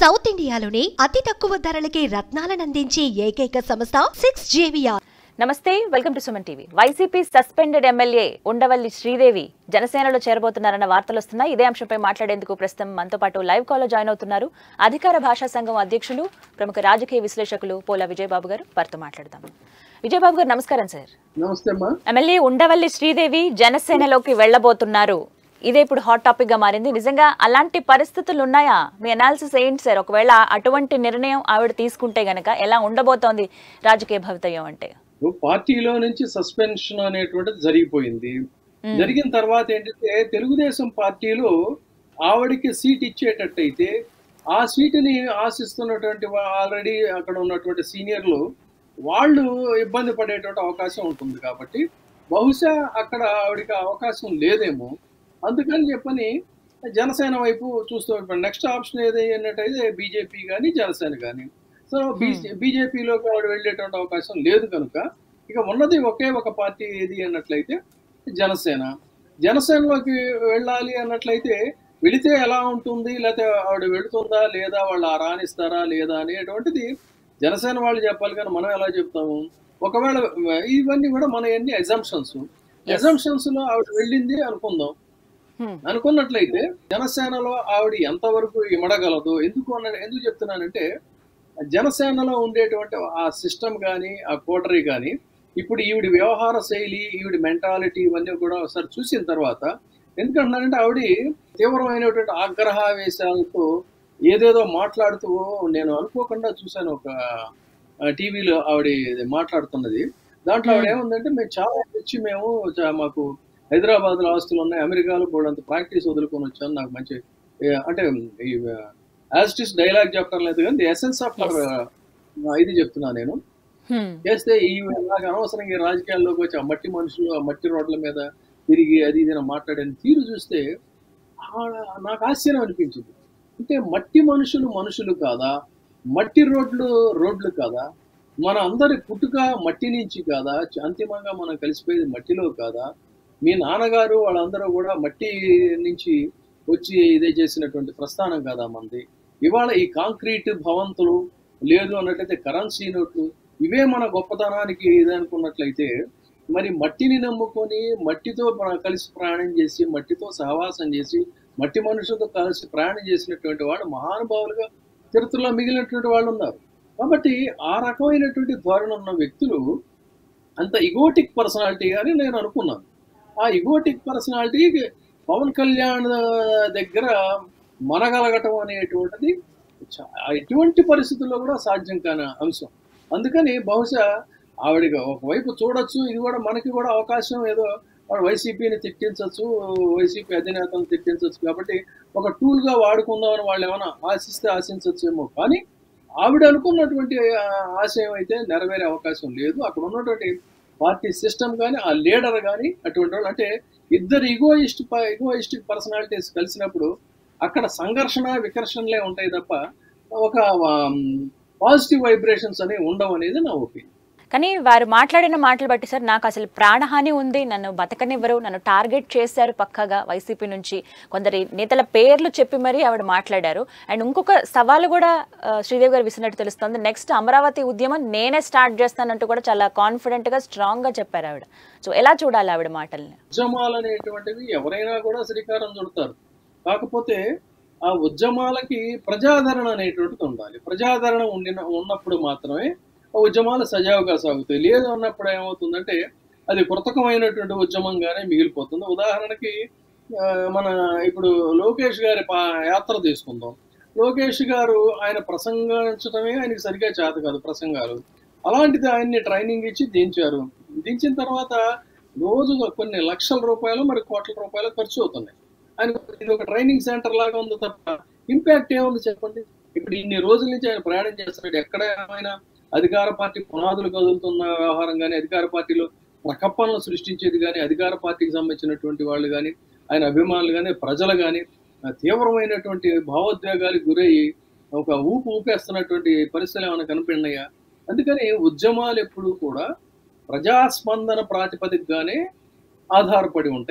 South ఇండియాలోనే అతి తక్కువ ధరలకి రత్నాలనందించే ఏకైక సంస్థ సిక్స్ జేవిఆర్ నమస్తే welcome to Suman TV YCP suspended MLA Undavalli Sridevi జనసేనలో చేరబోతున్నారన్న వార్తలు వస్తున్నాయి ఇదే అంశంపై మాట్లాడేందుకు ప్రస్తుతం మనతో పాటు లైవ్ కాల్లో జాయిన్ అవుతున్నారు అధికార భాషా సంఘం అధ్యక్షులు ప్రముఖ రాజకీయ విశ్లేషకులు పోల విజయబాబు గారు వారితో మాట్లాడదాం విజయబాబు గారు నమస్కారం సార్ నమస్తే అమ్మా ఎమ్మెల్యే ఉండవల్లి శ్రీదేవి జనసేనలోకి వెళ్ళబోతున్నారు ఇదే ఇప్పుడు హాట్ టాపిక్ గా మారింది నిజంగా అలాంటి పరిస్థితులు ఉన్నాయా మీ అనాలిసిస్ ఏంటి సార్ ఒకవేళ అటువంటి నిర్ణయం ఆవిడ తీసుకుంటే గనక ఎలా ఉండబోతోంది రాజకీయ భవితవ్యం అంటే పార్టీలో నుంచి సస్పెన్షన్ అనేటువంటిది జరిగిపోయింది జరిగిన తర్వాత ఏంటంటే తెలుగుదేశం పార్టీలో ఆవిడకి సీట్ ఇచ్చేటట్టయితే ఆ సీటుని ఆశిస్తున్నటువంటి ఆల్రెడీ అక్కడ ఉన్నటువంటి సీనియర్లు వాళ్ళు ఇబ్బంది పడేటువంటి అవకాశం ఉంటుంది కాబట్టి బహుశా అక్కడ ఆవిడకి అవకాశం లేదేమో అందుకని చెప్పని జనసేన వైపు చూస్తూ నెక్స్ట్ ఆప్షన్ ఏది అన్నట్టయితే బీజేపీ కానీ జనసేన కానీ సో బీజేపీలోకి ఆవిడ వెళ్ళేటువంటి అవకాశం లేదు కనుక ఇక ఉన్నది ఒకే ఒక పార్టీ ఏది అన్నట్లయితే జనసేన జనసేనలోకి వెళ్ళాలి అన్నట్లయితే వెళితే ఎలా ఉంటుంది లేకపోతే ఆవిడ వెళుతుందా లేదా వాళ్ళు ఆ రాణిస్తారా లేదా అనేటువంటిది జనసేన వాళ్ళు చెప్పాలి కానీ మనం ఎలా చెప్తాము ఒకవేళ ఇవన్నీ కూడా మన ఎన్ని ఎగ్జామ్షన్స్ ఎగ్జామ్షన్స్ లో ఆవిడ వెళ్ళింది అనుకుందాం హ్మ్. అనుకున్నట్లయితే జనసేనలో ఆవిడ ఎంతవరకు ఇమడగలదు ఎందుకు అన్న ఎందుకు చెప్తున్నానంటే జనసేనలో ఉండేటువంటి ఆ సిస్టమ్ కానీ ఆ కోటరీ కానీ ఇప్పుడు ఈవిడ వ్యవహార శైలి ఈవిడ మెంటాలిటీ ఇవన్నీ కూడా ఒకసారి చూసిన తర్వాత ఎందుకంటున్నానంటే ఆవిడ తీవ్రమైనటువంటి ఆగ్రహావేశాలతో ఏదేదో మాట్లాడుతూ నేను అనుకోకుండా చూశాను ఒక టీవీలో ఆవిడ మాట్లాడుతున్నది దాంట్లో ఆవిడ ఏముందంటే మేము చాలా వచ్చి మేము చా- మాకు హైదరాబాద్ లో ఆస్తులు ఉన్నాయి అమెరికాలో కూడా ప్రాక్టీస్ వదులుకొని వచ్చాను నాకు మంచి ఏ, అంటే ఈ యాజిటిస్ డైలాగ్ చెప్పడం లేదు కానీ ఎసెన్స్ ఆఫ్ ఇది చెప్తున్నా నేను హ్మ్. చేస్తే ఈ నాకు అనవసరంగా ఈ రాజకీయాల్లోకి వచ్చి ఆ మట్టి మనుషులు ఆ మట్టి రోడ్ల మీద తిరిగి అది ఇది అని మాట్లాడిన తీరు చూస్తే ఆ- నాకు ఆశ్చర్యం అనిపించింది అంటే మట్టి మనుషులు మనుషులు కాదా మట్టి రోడ్లు రోడ్లు కాదా మన అందరి పుట్టుక మట్టి నుంచి కాదా చ- అంతిమంగా మనం కలిసిపోయేది మట్టిలో కాదా మీ నాన్నగారు వాళ్ళందరూ కూడా మట్టి నుంచి వచ్చి ఇదే చేసినటువంటి ప్రస్థానం కాదా మనది ఇవాళ ఈ కాంక్రీట్ భవంతులు లేదు అన్నట్లయితే కరెన్సీ నోట్లు ఇవే మన గొప్పతనానికి ఇది అనుకున్నట్లయితే మరి మట్టిని నమ్ముకొని మట్టితో ప్ర- కలిసి ప్రయాణం చేసి మట్టితో సహవాసం చేసి మట్టి మనుషులతో కలిసి ప్రయాణం చేసినటువంటి వాళ్ళు మహానుభావులుగా చరిత్రలో మిగిలినటువంటి వాళ్ళు ఉన్నారు కాబట్టి ఆ రకమైనటువంటి ధోరణి ఉన్న వ్యక్తులు అంత ఇగోటిక్ పర్సనాలిటీ అని నేను అనుకున్నాను ఆ ఇగోటిక్ పర్సనాలిటీ పవన్ కళ్యాణ్ దగ్గర మనగలగటం అనేటువంటిది చా- ఎటువంటి పరిస్థితుల్లో కూడా సాధ్యం కాని అంశం అందుకని బహుశా ఆవిడకి ఒకవైపు చూడొచ్చు ఇది కూడా మనకి కూడా అవకాశం ఏదో వాడు వైసీపీని తిట్టించవచ్చు వైసీపీ అధినేతలను తిట్టించవచ్చు కాబట్టి ఒక టూల్గా వాడుకుందామని వాళ్ళు ఏమైనా ఆశిస్తే ఆశించవచ్చేమో కానీ ఆవిడ అనుకున్నటువంటి ఆ, ఆశయం అయితే నెరవేరే అవకాశం లేదు అక్కడ ఉన్నటువంటి పార్టీ సిస్టమ్ కానీ ఆ లీడర్ కానీ అటువంటి వాళ్ళు అంటే ఇద్దరు ఇగోయిస్ట్ ఇగోయిస్టిక్ పర్సనాలిటీస్ కలిసినప్పుడు అక్కడ సంఘర్షణ వికర్షణలే ఉంటాయి తప్ప ఒక పాజిటివ్ వైబ్రేషన్స్ అనేవి ఉండవు అనేది నా ఒపీనియన్ కానీ వారు మాట్లాడిన మాటలు బట్టి సార్ నాకు అసలు ప్రాణహాని ఉంది నన్ను బతకనివ్వరు నన్ను టార్గెట్ చేశారు పక్కగా వైసీపీ నుంచి కొందరి నేతల పేర్లు చెప్పి మరీ ఆవిడ మాట్లాడారు అండ్ ఇంకొక సవాలు కూడా ఆ, శ్రీదేవి గారు విసినట్టు తెలుస్తుంది నెక్స్ట్ అమరావతి ఉద్యమం నేనే స్టార్ట్ చేస్తానంటూ కూడా చాలా కాన్ఫిడెంట్ గా స్ట్రాంగ్ గా చెప్పారు ఆవిడ సో ఎలా చూడాలి ఆవిడ మాటల్ని ఉద్యమాలు అనేటువంటివి ఎవరైనా కూడా శ్రీకారం చుడతారు కాకపోతే ఆ ఉద్యమాలకి ప్రజాదరణ అనేటువంటిది ఉండాలి ప్రజాదరణ ఉండిన ఉన్నప్పుడు మాత్రమే ఆ ఉద్యమాలు సజావుగా సాగుతాయి లేదు అన్నప్పుడు ఏమవుతుందంటే అది కృతకమైనటువంటి ఉద్యమంగానే మిగిలిపోతుంది ఉదాహరణకి ఆ, మన ఇప్పుడు లోకేష్ గారి పా- యాత్ర తీసుకుందాం లోకేష్ గారు ఆయన ప్రసంగించడమే ఆయనకి సరిగ్గా చేత కాదు ప్రసంగాలు అలాంటిది ఆయన్ని ట్రైనింగ్ ఇచ్చి దించారు దించిన తర్వాత రోజు కొన్ని లక్షల రూపాయలు మరి కోట్ల రూపాయలు ఖర్చు అవుతున్నాయి ఆయన ఇది ఒక ట్రైనింగ్ సెంటర్ లాగా ఉంది తప్ప ఇంపాక్ట్ ఏముంది చెప్పండి ఇప్పుడు ఇన్ని రోజుల నుంచి ఆయన ప్రయాణం చేస్తున్నాడు ఎక్కడ ఏమైనా అధికార పార్టీ పునాదులు కదులుతున్న వ్యవహారం కానీ అధికార పార్టీలో ప్రకప్పనలు సృష్టించేది కానీ అధికార పార్టీకి సంబంధించినటువంటి వాళ్ళు కానీ ఆయన అభిమానులు కానీ ప్రజలు కానీ తీవ్రమైనటువంటి భావోద్వేగాలకు గురయ్యి ఒక ఊపు ఊపేస్తున్నటువంటి పరిస్థితులు ఏమైనా కనిపిన్నాయా అందుకని ఉద్యమాలు ఎప్పుడు కూడా ప్రజాస్పందన ప్రాతిపదికగానే ఆధారపడి ఉంటాయి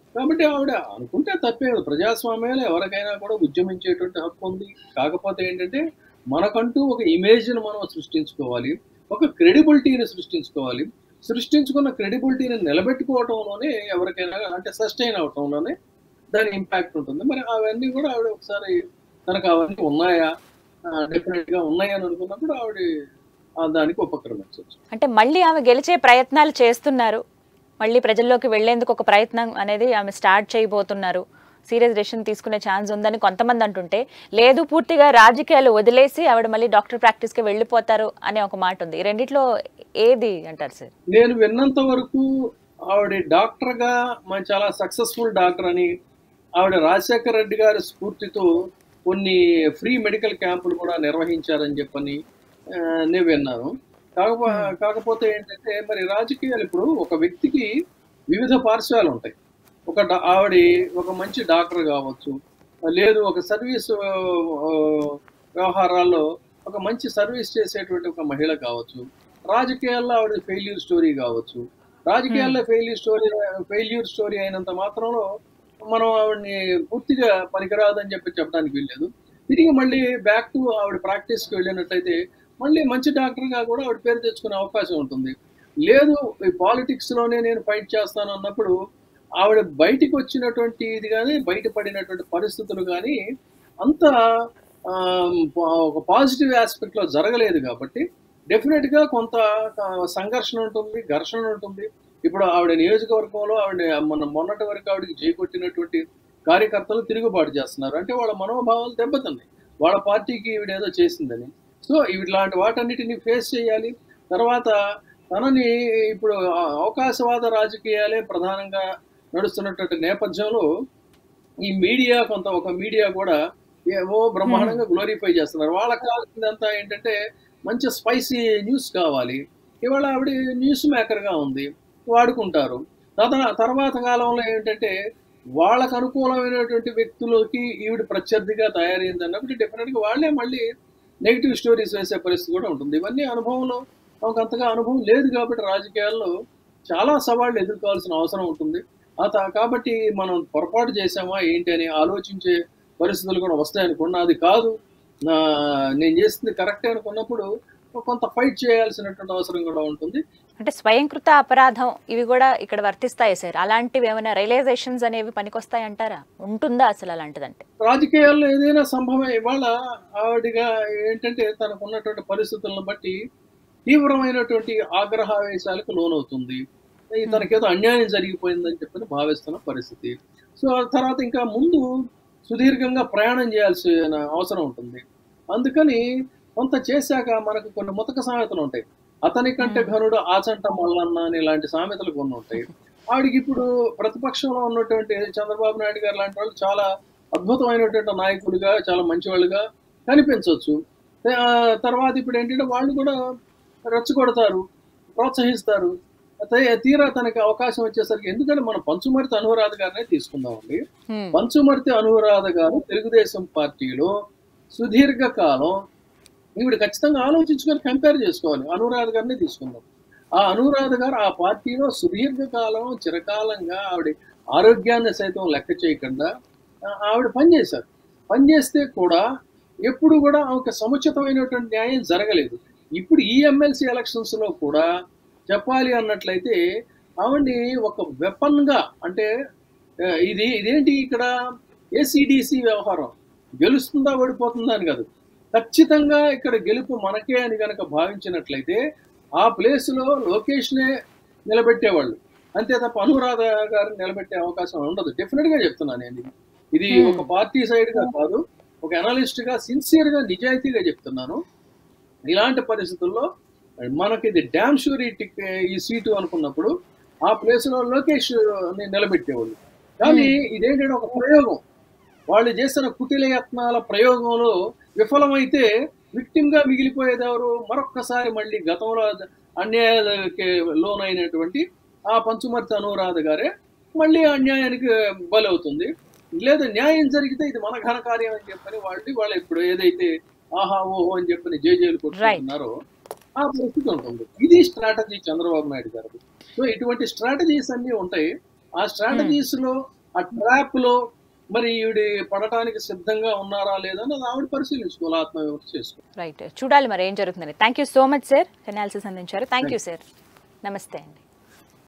కాబట్టి ఆవిడ అనుకుంటే తప్పే లేదు ప్రజాస్వామ్యంలో ఎవరికైనా కూడా ఉద్యమించేటువంటి హక్కు ఉంది కాకపోతే ఏంటంటే మనకంటూ ఒక ఇమేజ్ని మనం సృష్టించుకోవాలి ఒక క్రెడిబిలిటీని సృష్టించుకోవాలి సృష్టించుకున్న క్రెడిబిలిటీని నిలబెట్టుకోవటంలోనే ఎవరికైనా అంటే సస్టైన్ అవటంలోనే దాని ఇంపాక్ట్ ఉంటుంది మరి అవన్నీ కూడా ఆవిడ ఒకసారి తనకు అవన్నీ ఉన్నాయా డెఫినెట్ గా ఉన్నాయని అనుకున్నప్పుడు ఆవిడ ఆ దానికి ఉపక్రమించవచ్చు అంటే మళ్ళీ ఆమె గెలిచే ప్రయత్నాలు చేస్తున్నారు మళ్ళీ ప్రజల్లోకి వెళ్లేందుకు ఒక ప్రయత్నం అనేది ఆమె స్టార్ట్ చేయబోతున్నారు సీరియస్ డెసిషన్ తీసుకునే ఛాన్స్ ఉందని కొంతమంది అంటుంటే లేదు పూర్తిగా రాజకీయాలు వదిలేసి ఆవిడ మళ్ళీ డాక్టర్ ప్రాక్టీస్కి వెళ్ళిపోతారు అనే ఒక మాట ఉంది ఈ రెండిట్లో ఏది అంటారు సార్ నేను విన్నంత వరకు ఆవిడ డాక్టర్ గా మన చాలా సక్సెస్ఫుల్ డాక్టర్ అని ఆవిడ రాజశేఖర రెడ్డి గారి స్ఫూర్తితో కొన్ని ఫ్రీ మెడికల్ క్యాంపులు కూడా నిర్వహించారని చెప్పని ఆ, నేను విన్నాను కాకపో కాకపోతే ఏంటంటే మరి రాజకీయాలు ఇప్పుడు ఒక వ్యక్తికి వివిధ పార్శ్వాలు ఉంటాయి ఒక డా- ఆవిడ ఒక మంచి డాక్టర్ కావచ్చు లేదు ఒక సర్వీస్ ఆ, ఆ, వ్యవహారాల్లో ఒక మంచి సర్వీస్ చేసేటువంటి ఒక మహిళ కావచ్చు రాజకీయాల్లో ఆవిడ ఫెయిల్యూర్ స్టోరీ కావచ్చు రాజకీయాల్లో ఫెయిల్యూర్ స్టోరీ ఫెయిల్యూర్ స్టోరీ అయినంత మాత్రంలో మనం ఆవిడని పూర్తిగా పనికిరాదని చెప్పి చెప్పడానికి వీల్లేదు తిరిగి మళ్ళీ బ్యాక్ టు ఆవిడ ప్రాక్టీస్కి వెళ్ళినట్టయితే మళ్ళీ మంచి డాక్టర్గా కూడా ఆవిడ పేరు తెచ్చుకునే అవకాశం ఉంటుంది లేదు ఈ పాలిటిక్స్లోనే నేను ఫైట్ చేస్తాను అన్నప్పుడు ఆవిడ బయటికి వచ్చినటువంటి ఇది కానీ బయటపడినటువంటి పరిస్థితులు కానీ అంత ఆ, ఒక పాజిటివ్ ఆస్పెక్ట్లో జరగలేదు కాబట్టి డెఫినెట్గా కొంత ఆ, సంఘర్షణ ఉంటుంది ఘర్షణ ఉంటుంది ఇప్పుడు ఆవిడ నియోజకవర్గంలో ఆవిడ మన మొన్నటి వరకు ఆవిడకి చేకొట్టినటువంటి కార్యకర్తలు తిరుగుబాటు చేస్తున్నారు అంటే వాళ్ళ మనోభావాలు దెబ్బతిన్నాయి వాళ్ళ పార్టీకి ఈవిడ ఏదో చేసిందని సో ఇలాంటి వాటన్నిటిని ఫేస్ చేయాలి తర్వాత తనని ఇప్పుడు ఆ అవకాశవాద రాజకీయాలే ప్రధానంగా నడుస్తున్నటువంటి నేపథ్యంలో ఈ మీడియా కొంత ఒక మీడియా కూడా ఏవో బ్రహ్మాండంగా గ్లోరిఫై చేస్తున్నారు వాళ్ళకి కావాల్సిందంతా ఏంటంటే మంచి స్పైసీ న్యూస్ కావాలి ఇవాళ ఆవిడ న్యూస్ మేకర్గా ఉంది వాడుకుంటారు తద- తర్వాత కాలంలో ఏంటంటే వాళ్ళకు అనుకూలమైనటువంటి వ్యక్తులకి ఈవిడ ప్రత్యర్థిగా తయారైంది అన్నప్పుడు డెఫినెట్గా వాళ్ళే మళ్ళీ నెగిటివ్ స్టోరీస్ వేసే పరిస్థితి కూడా ఉంటుంది ఇవన్నీ అనుభవంలో మాకు అంతగా అనుభవం లేదు కాబట్టి రాజకీయాల్లో చాలా సవాళ్ళు ఎదుర్కోవాల్సిన అవసరం ఉంటుంది ఆ త- కాబట్టి మనం పొరపాటు చేసామా ఏంటి అని ఆలోచించే పరిస్థితులు కూడా వస్తాయనుకున్నా అది కాదు నా- నేను చేస్తుంది కరెక్టే అనుకున్నప్పుడు కొంత ఫైట్ చేయాల్సినటువంటి అవసరం కూడా ఉంటుంది అంటే స్వయంకృత అపరాధం ఇవి కూడా ఇక్కడ వర్తిస్తాయి సార్ అలాంటివి ఏమైనా రియలైజేషన్స్ అనేవి పనికొస్తాయి అంటారా ఉంటుందా అసలు అలాంటిదంటే రాజకీయాల్లో ఏదైనా సంభవం ఇవాళ ఆవిడగా ఏంటంటే తనకు ఉన్నటువంటి పరిస్థితులను బట్టి తీవ్రమైనటువంటి ఆగ్రహావేశాలకు లోనవుతుంది ఈ తనకేదో అన్యాయం జరిగిపోయిందని చెప్పని భావిస్తున్న పరిస్థితి సో ఆ తర్వాత ఇంకా ముందు సుదీర్ఘంగా ప్రయాణం చేయాల్సిన అవసరం ఉంటుంది అందుకని కొంత చేశాక మనకు కొన్ని ముతక సామెతలు ఉంటాయి అతని కంటే ఘనుడు ఆచంట మల్లన్న అని ఇలాంటి సామెతలు కొన్ని ఉంటాయి ఆవిడికి ఇప్పుడు ప్రతిపక్షంలో ఉన్నటువంటి చంద్రబాబు నాయుడు గారు లాంటి వాళ్ళు చాలా అద్భుతమైనటువంటి నాయకులుగా చాలా మంచివాళ్ళుగా కనిపించవచ్చు ఆ, తర్వాత ఇప్పుడు ఏంటంటే వాళ్ళు కూడా రెచ్చగొడతారు ప్రోత్సహిస్తారు అయితే తీరా తనకి అవకాశం వచ్చేసరికి ఎందుకంటే మనం పంచుమర్తి అనురాధ గారినే తీసుకుందామండి హ్మ్. పంచుమర్తి అనురాధ గారు తెలుగుదేశం పార్టీలో సుదీర్ఘ కాలం ఈవిడ ఖచ్చితంగా ఆలోచించుకొని కంపేర్ చేసుకోవాలి అనురాధ గారిని తీసుకుందాం ఆ అనురాధ గారు ఆ పార్టీలో సుదీర్ఘ కాలం చిరకాలంగా ఆవిడ ఆరోగ్యాన్ని సైతం లెక్క చేయకుండా ఆ, ఆవిడ పనిచేశారు పనిచేస్తే కూడా ఎప్పుడు కూడా ఆమెకు సముచితమైనటువంటి న్యాయం జరగలేదు ఇప్పుడు ఈ ఎమ్మెల్సీ ఎలక్షన్స్లో కూడా చెప్పాలి అన్నట్లయితే ఆవిడ్ని ఒక వెపన్గా అంటే ఆ, ఇది ఇదేంటి ఇక్కడ ఏసీడీసీ వ్యవహారం గెలుస్తుందా ఓడిపోతుందా అని కాదు ఖచ్చితంగా ఇక్కడ గెలుపు మనకే అని గనక భావించినట్లయితే ఆ ప్లేస్లో లోకేష్నే నిలబెట్టేవాళ్ళు అంతే తప్ప అనురాధ గారిని నిలబెట్టే అవకాశం ఉండదు డెఫినెట్గా చెప్తున్నాను నేను ఇది ఇది Hmm. ఒక పార్టీ సైడ్గా కాదు ఒక అనలిస్ట్గా సిన్సియర్గా నిజాయితీగా చెప్తున్నాను ఇలాంటి పరిస్థితుల్లో మనకి ఇది డ్యామ్ షూర్ ఈ టిక్ ఈ సీటు అనుకున్నప్పుడు ఆ ప్లేస్లో లోకేష్ ని నిలబెట్టేవాళ్ళు కానీ ఇదేంటంటే ఒక ప్రయోగం వాళ్ళు చేసిన కుటిల యత్నాల ప్రయోగంలో విఫలమైతే విక్టిమ్ గా మిగిలిపోయేది ఎవరు మరొక్కసారి మళ్ళీ గతంలో అన్యాయాలకి లోనైనటువంటి ఆ పంచుమర్తి అనురాధ గారే మళ్ళీ అన్యాయానికి బలవుతుంది లేదా న్యాయం జరిగితే ఇది మన ఘనకార్యం అని చెప్పని వాళ్ళు వాళ్ళు ఇప్పుడు ఏదైతే ఆహా ఓహో అని చెప్పని జేజేలు కొట్టుకుంటున్నారో ఆ పరిస్థితి ఉంటుంది ఇది స్ట్రాటజీ చంద్రబాబు నాయుడు గారు సో ఇటువంటి స్ట్రాటజీస్ అన్ని ఉంటాయి ఆ స్ట్రాటజీస్ లో ఆ ట్రాప్ లో మరి ఈవిడ పడటానికి సిద్ధంగా ఉన్నారా లేదా అని ఆవిడ పరిశీలించుకోవాలి ఆత్మవిమర్శ చేసుకోవాలి రైట్ చూడాలి మరి ఏం జరుగుతుందని thank you so much sir analysis అందించారు థ్యాంక్ యూ సార్ నమస్తే అండి